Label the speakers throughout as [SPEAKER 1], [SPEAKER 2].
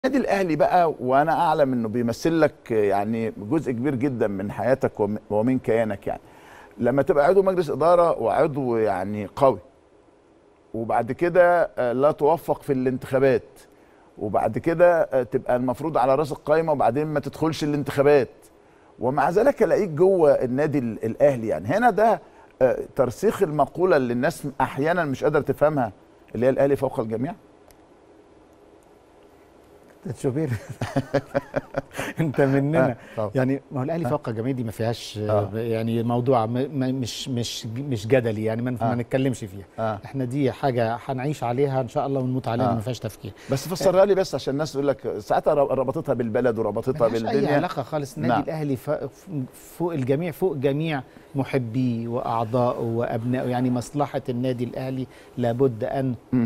[SPEAKER 1] النادي الاهلي بقى وانا اعلم انه بيمثل لك يعني جزء كبير جدا من حياتك وم- ومن كيانك يعني لما تبقى عضو مجلس اداره وعضو يعني قوي وبعد كده آه، لا توفق في الانتخابات وبعد كده آه، تبقى المفروض على راس القايمه وبعدين ما تدخلش الانتخابات ومع ذلك الاقيك جوه النادي ال- الاهلي يعني هنا ده آه، ترسيخ المقوله اللي الناس احيانا مش قادره تفهمها اللي هي الاهلي فوق الجميع
[SPEAKER 2] شوبير انت مننا
[SPEAKER 1] آه، طبعا.
[SPEAKER 2] يعني ما هو الاهلي فوق الجميع دي ما فيهاش
[SPEAKER 1] آه.
[SPEAKER 2] يعني موضوع م- م- مش مش مش جدلي يعني ما
[SPEAKER 1] آه.
[SPEAKER 2] ما نتكلمش فيها
[SPEAKER 1] آه.
[SPEAKER 2] احنا دي حاجه هنعيش عليها ان شاء الله ونموت عليها
[SPEAKER 1] آه.
[SPEAKER 2] ما فيهاش تفكير
[SPEAKER 1] بس فسرها لي بس عشان الناس تقول لك ساعتها ر- ربطتها بالبلد وربطتها
[SPEAKER 2] ملهاش اي
[SPEAKER 1] بالدنيا
[SPEAKER 2] علاقه خالص النادي
[SPEAKER 1] نعم.
[SPEAKER 2] الاهلي ف- فوق الجميع فوق جميع محبيه واعضائه وابنائه يعني مصلحه النادي الاهلي لابد ان
[SPEAKER 1] مم.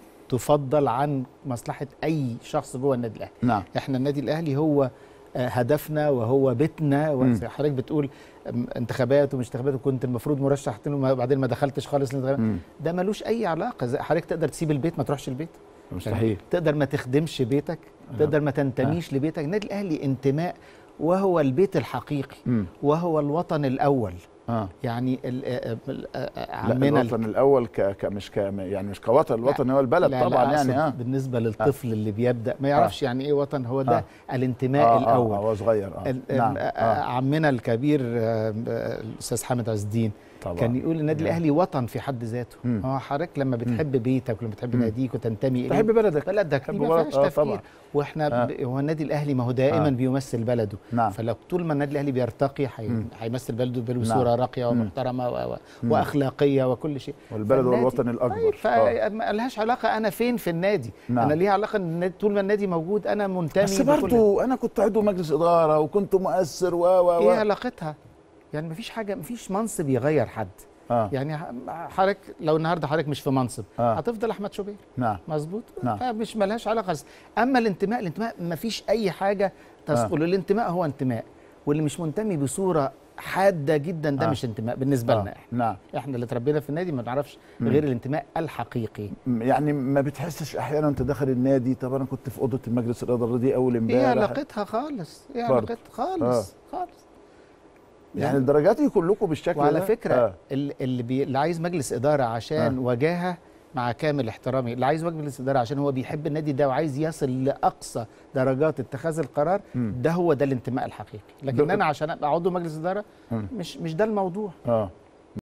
[SPEAKER 2] تفضل عن مصلحه اي شخص جوه النادي الاهلي
[SPEAKER 1] نعم
[SPEAKER 2] احنا النادي الاهلي هو آه، هدفنا وهو بيتنا
[SPEAKER 1] مم.
[SPEAKER 2] وحضرتك بتقول أم، انتخابات ومش انتخابات وكنت المفروض مرشح وبعدين ما دخلتش خالص الانتخابات
[SPEAKER 1] مم.
[SPEAKER 2] ده ملوش اي علاقه زي- حضرتك تقدر تسيب البيت ما تروحش البيت
[SPEAKER 1] مستحيل
[SPEAKER 2] تقدر ما تخدمش بيتك تقدر ما تنتميش لبيتك النادي الاهلي انتماء وهو البيت الحقيقي
[SPEAKER 1] مم.
[SPEAKER 2] وهو الوطن الاول
[SPEAKER 1] اه
[SPEAKER 2] يعني ال- آه، ال- آه، آه،
[SPEAKER 1] لا
[SPEAKER 2] عمنا ال-
[SPEAKER 1] الوطن الاول ك... ك... مش ك... يعني مش كوطن الوطن هو البلد
[SPEAKER 2] لا لا
[SPEAKER 1] طبعا
[SPEAKER 2] أقصد
[SPEAKER 1] يعني اه
[SPEAKER 2] بالنسبه للطفل اللي بيبدا ما يعرفش يعني ايه وطن هو ده
[SPEAKER 1] آه.
[SPEAKER 2] الانتماء
[SPEAKER 1] آه،
[SPEAKER 2] الاول
[SPEAKER 1] اه هو صغير اه
[SPEAKER 2] ال-
[SPEAKER 1] نعم
[SPEAKER 2] آه،
[SPEAKER 1] آه.
[SPEAKER 2] عمنا الكبير آه، آه، الاستاذ حامد عز الدين
[SPEAKER 1] طبعا
[SPEAKER 2] كان يقول النادي
[SPEAKER 1] نعم.
[SPEAKER 2] الاهلي وطن في حد ذاته
[SPEAKER 1] مم.
[SPEAKER 2] هو حضرتك لما بتحب بيتك ولما بتحب
[SPEAKER 1] مم.
[SPEAKER 2] ناديك وتنتمي
[SPEAKER 1] تحب
[SPEAKER 2] اليه
[SPEAKER 1] بلدك
[SPEAKER 2] بلدك
[SPEAKER 1] تحب
[SPEAKER 2] دي ما
[SPEAKER 1] بلد-
[SPEAKER 2] فيهاش
[SPEAKER 1] آه،
[SPEAKER 2] تفكير
[SPEAKER 1] طبعا.
[SPEAKER 2] واحنا
[SPEAKER 1] آه.
[SPEAKER 2] ب- هو النادي الاهلي ما هو دائما
[SPEAKER 1] آه.
[SPEAKER 2] بيمثل بلده
[SPEAKER 1] نعم
[SPEAKER 2] فلو طول ما النادي الاهلي بيرتقي حي-
[SPEAKER 1] مم.
[SPEAKER 2] هيمثل بلده
[SPEAKER 1] نعم.
[SPEAKER 2] بصوره راقيه
[SPEAKER 1] مم.
[SPEAKER 2] ومحترمه و- و-
[SPEAKER 1] مم.
[SPEAKER 2] واخلاقيه وكل شيء
[SPEAKER 1] والبلد هو
[SPEAKER 2] فالنادي-
[SPEAKER 1] الوطن الاكبر
[SPEAKER 2] طيب فما لهاش علاقه انا فين في النادي
[SPEAKER 1] نعم.
[SPEAKER 2] انا ليها علاقه ان النادي- طول ما النادي موجود انا منتمي
[SPEAKER 1] بس
[SPEAKER 2] بكل-
[SPEAKER 1] برضو انا كنت عضو مجلس اداره وكنت مؤثر و و
[SPEAKER 2] ايه
[SPEAKER 1] و
[SPEAKER 2] علاقتها يعني مفيش حاجه مفيش منصب يغير حد
[SPEAKER 1] اه
[SPEAKER 2] يعني ح- حضرتك لو النهارده حضرتك مش في منصب
[SPEAKER 1] آه.
[SPEAKER 2] هتفضل احمد شوبير
[SPEAKER 1] نعم
[SPEAKER 2] مظبوط
[SPEAKER 1] نعم.
[SPEAKER 2] فمش ملهاش علاقه بس. اما الانتماء الانتماء مفيش اي حاجه تثقل آه. الانتماء هو انتماء واللي مش منتمي بصوره حاده جدا ده
[SPEAKER 1] آه.
[SPEAKER 2] آه. مش انتماء بالنسبه
[SPEAKER 1] آه.
[SPEAKER 2] لنا احنا
[SPEAKER 1] نعم
[SPEAKER 2] احنا اللي اتربينا في النادي ما نعرفش
[SPEAKER 1] مم.
[SPEAKER 2] غير الانتماء الحقيقي
[SPEAKER 1] م- يعني ما بتحسش احيانا وانت داخل النادي طب انا كنت في اوضه المجلس الاداره دي اول
[SPEAKER 2] ايه
[SPEAKER 1] امبارح
[SPEAKER 2] علاقتها خالص ايه
[SPEAKER 1] برضه.
[SPEAKER 2] علاقتها خالص خالص
[SPEAKER 1] يعني الدرجات دي كلكم بالشكل
[SPEAKER 2] وعلى
[SPEAKER 1] ده
[SPEAKER 2] فكره
[SPEAKER 1] آه.
[SPEAKER 2] آه. اللي, بي... اللي عايز مجلس اداره عشان
[SPEAKER 1] آه.
[SPEAKER 2] آه. وجاهه مع كامل احترامي اللي عايز مجلس اداره عشان هو بيحب النادي ده وعايز يصل لاقصى درجات اتخاذ القرار
[SPEAKER 1] مم.
[SPEAKER 2] ده هو ده الانتماء الحقيقي لكن
[SPEAKER 1] ده-
[SPEAKER 2] انا عشان ابقى عضو مجلس اداره
[SPEAKER 1] مم.
[SPEAKER 2] مش مش ده الموضوع
[SPEAKER 1] اه